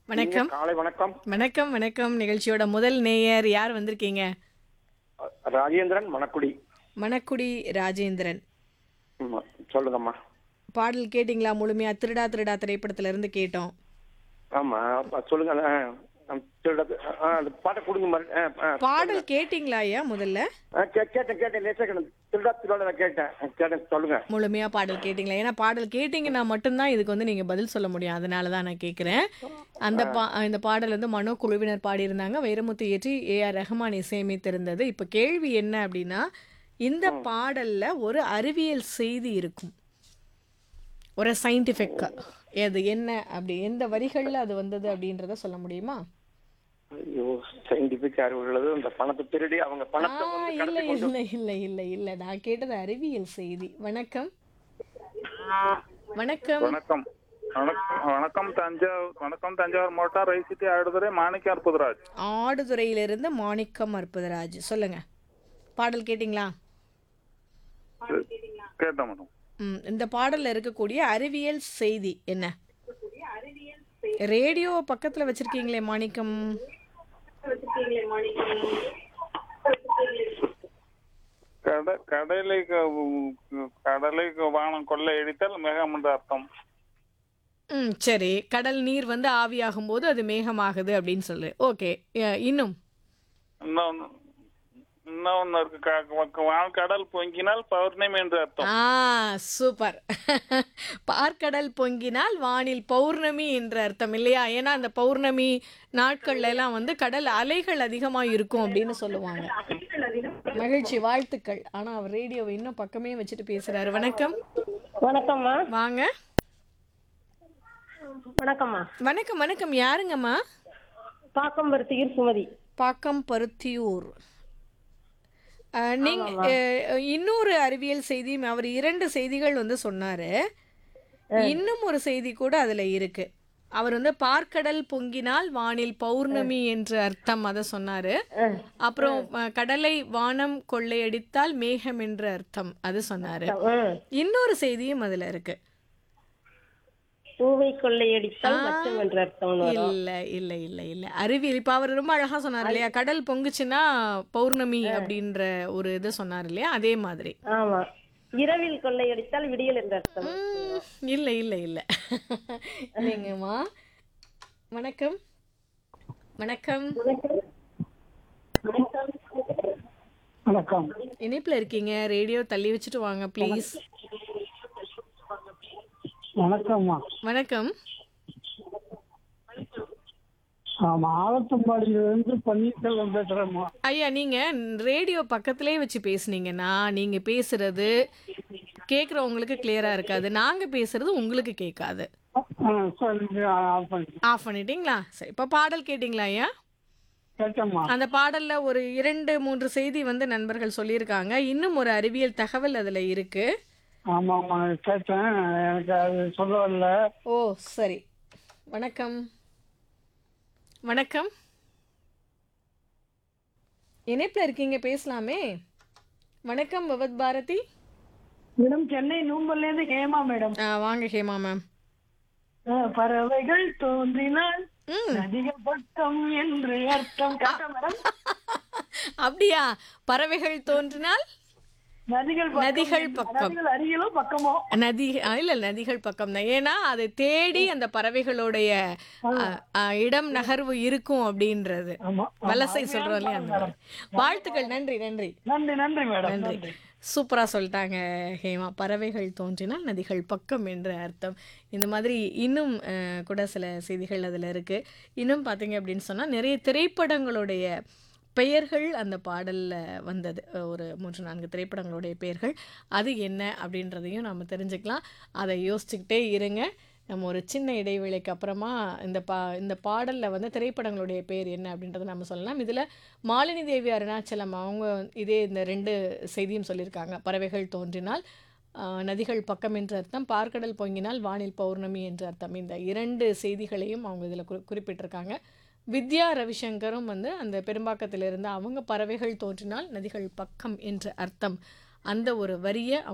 வணக்கம் காலை வணக்கம் வணக்கம் வணக்கம் நிகழ்ச்சியோட முதல் நேயர் யார் வந்திருக்கீங்க ராஜேந்திரன் மணக்குடி மணக்குடி ராஜேந்திரன் ஆமா, சொல்லுங்கம்மா பாடல் கேட்டிங்களா முழுமையா திருடா திருடா திரைப்படத்துல இருந்து கேட்டோம் ஆமா அப்ப சொல்லுங்க ஆ, ஆ, திருட- ஆ, அந்த பாட்டை கொடுங்க மாதிரி ஆ, ஆ. பாடல் கேட்டிங்களா ஐயா முதல்ல ஆ, கே- கேட்டேன் கேட்டேன் லேசா கேட்டேன் திருடா திருடா நான் கேட்டேன் ஆ, கேட்டேன் சொல்லுங்க முழுமையா பாடல் கேட்டிங்களா ஏன்னா பாடல் கேட்டிங்கன்னா மட்டும்தான் இதுக்கு வந்து நீங்க பதில் சொல்ல முடியும் அதனால தான் நான் கேட்குறேன் அந்த பா இந்த பாடல் வந்து மனோ குழுவினர் பாடியிருந்தாங்க வைரமுத்து இயற்றி ஏ ஆர் ரஹ்மான் இசையமைத்திருந்தது இப்போ கேள்வி என்ன அப்படின்னா இந்த பாடல்ல ஒரு அறிவியல் செய்தி இருக்கும் ஒரு சயின்டிஃபிக் அது என்ன அப்படி எந்த வரிகள்ல அது வந்தது அப்படின்றத சொல்ல முடியுமா ஐயோ சயின்டிபிக் அறிவு உள்ளது இந்த பணத்தை திருடி அவங்க ஆ பணத்தை வந்து இல்ல கடத்தி கொண்டு இல்ல இல்ல இல்ல இல்ல நான் கேட்டது அறிவியல் செய்தி வணக்கம் வணக்கம் வணக்கம் வணக்கம் வணக்கம் தஞ்சாவூர் வணக்கம் தஞ்சாவூர் மாவட்டம் ரைசிட்டி ஆடுதுறை மாணிக்க அற்புதராஜ் ஆடுதுறையிலிருந்து மாணிக்கம் அற்புதராஜ் சொல்லுங்க பாடல் கேட்டிங்களா கேட்டேன் மேடம் ம், இந்த பாடல்ல இருக்கக்கூடிய அறிவியல் செய்தி என்ன ரேடியோ பக்கத்துல வச்சிருக்கீங்களே மாணிக்கம் கட கடலை க- கடலை வானம் கொள்ளை அடித்தால் மேகம் என்று அர்த்தம் ம் சரி கடல் நீர் வந்து ஆவியாகும் போது அது மேகமாகுது அப்படின்னு சொல்லு ஓகே இன்னும் இன்னொன்னு இன்னொன்னு இருக்கு க- க- வான் கடல் பொங்கினால் பௌர்ணமி என்று அர்த்தம் ஆ சூப்பர் பார்க்கடல் பொங்கினால் வானில் பௌர்ணமி என்ற அர்த்தம் இல்லையா ஏன்னா அந்த பௌர்ணமி நாட்கள்ல எல்லாம் வந்து கடல் அலைகள் அதிகமா இருக்கும் அப்படின்னு சொல்லுவாங்க மகிழ்ச்சி வாழ்த்துக்கள் ஆனா அவர் ரேடியோவை இன்னும் பக்கமே வச்சுட்டு பேசுறாரு வணக்கம் வணக்கம்மா வாங்க வணக்கம்மா வணக்கம் வணக்கம் யாருங்கம்மா பாக்கம்பருத்தியூர் சுமதி பாக்கம் பருத்தியூர் அஹ், நீங்க அஹ், இன்னொரு அறிவியல் செய்தி அவர் இரண்டு செய்திகள் வந்து சொன்னாரு இன்னும் ஒரு செய்தி கூட அதுல இருக்கு அவர் வந்து பார்க்கடல் பொங்கினால் வானில் பௌர்ணமி என்று அர்த்தம் அதை சொன்னாரு அப்புறம் அஹ், கடலை வானம் கொள்ளையடித்தால் மேகம் என்று அர்த்தம் அது சொன்னாரு ம். இன்னொரு செய்தியும் அதுல இருக்கு பூவை கொள்ளையடித்தால் மச்சம் என்ற அர்த்தம் வரும் இல்ல இல்ல இல்ல இல்ல அறிவியல் இப்ப அவர் ரொம்ப அழகா சொன்னார் இல்லையா கடல் பொங்குச்சுன்னா பௌர்ணமி அப்படின்ற ஒரு இது சொன்னார் இல்லையா அதே மாதிரி ஆமா இரவில் கொள்ளையடித்தால் விடியல் என்ற அர்த்தம் உம், இல்ல இல்ல இல்ல இல்லைங்கம்மா வணக்கம் வணக்கம் வணக்கம் இணைப்புல இருக்கீங்க ரேடியோ தள்ளி வச்சுட்டு வாங்க ப்ளீஸ் வணக்கம்மா வணக்கம் ஆமா ஆலத்தம்பாடியிலிருந்து பன்னீர்செல்வம் பேசுறேம்மா ஐயா நீங்க ரேடியோ பக்கத்திலே வச்சு பேசுனீங்கன்னா நீங்க பேசுறது கேக்குறவங்களுக்கு கிளியரா இருக்காது நாங்க பேசுறது உங்களுக்கு கேட்காது ஆ, சரி ஆஃப் பண்ணி ஆஃப் பண்ணிட்டீங்களா சரி இப்போ பாடல் கேட்டிங்களா ஐயா கேட்டம்மா அந்த பாடல்ல ஒரு இரண்டு மூன்று செய்தி வந்து நண்பர்கள் சொல்லியிருக்காங்க இன்னும் ஒரு அறிவியல் தகவல் அதுல இருக்கு ஆமாம்மா கேட்டேன் எனக்கு அது சொல்ல வரல ஓ சரி வணக்கம் வணக்கம் இணைப்புல இருக்கீங்க பேசலாமே வணக்கம் பவத் பாரதி மேடம் சென்னை நூம்பல்ல இருந்து ஹேமா மேடம் ஆ, வாங்க ஹேமா மேம் ஆ, பறவைகள் தோன்றினால் ம் அதிக பக்கம் என்று அர்த்தம் கேட்டா மேடம் அப்படியா பறவைகள் தோன்றினால் நதிகள் பக்கம் நதிகள் என்று- பக்கம். நதிகள் அருகிலும் பக்கமோ நதி ஆ, இல்ல நதிகள் பக்கம் தான் ஏன்னா அதை தேடி அந்த பறவைகளுடைய ஆ, ஆ, இடம் நகர்வு இருக்கும் அப்படின்றது ஆமா ஆமா. வலசை சொல்றோம் இல்லையா அந்த மாதிரி. வாழ்த்துக்கள் நன்றி நன்றி நன்றி நன்றி மேடம் நன்றி நன்றி சூப்பரா சொல்லிட்டாங்க ஹேமா பறவைகள் தோன்றினால் நதிகள் பக்கம் என்ற அர்த்தம் இந்த மாதிரி இன்னும் அஹ், கூட சில செய்திகள் அதில் இருக்கு இன்னும் பார்த்தீங்க அப்படின்னு சொன்னா நிறைய திரைப்படங்களுடைய பெயர்கள் அந்த பாடல்ல வந்தது அஹ், ஒரு மூன்று நான்கு திரைப்படங்களுடைய பெயர்கள் அது என்ன அப்படின்றதையும் நம்ம தெரிஞ்சுக்கலாம் அதை யோசிச்சுக்கிட்டே இருங்க நம்ம ஒரு சின்ன இடைவேளைக்கு அப்புறமா இந்த பா இந்த பாடலில் வந்து திரைப்படங்களுடைய பேர் என்ன அப்படின்றத நம்ம சொல்லலாம் இதில் மாலினி தேவி அருணாச்சலம் அவங்க இதே இந்த ரெண்டு செய்தியும் சொல்லியிருக்காங்க பறவைகள் தோன்றினால் ஆஹ், நதிகள் பக்கம் என்று அர்த்தம் பார்க்கடல் பொங்கினால் வானில் பௌர்ணமி என்று அர்த்தம் இந்த இரண்டு செய்திகளையும் அவங்க இதில் குறி குறிப்பிட்டிருக்காங்க வித்யா ரவிசங்கரும் வந்து அந்த பெரும்பாக்கத்திலிருந்து அவங்க பறவைகள் தோன்றினால் நதிகள் பக்கம் என்று அர்த்தம் அந்த ஒரு வரியை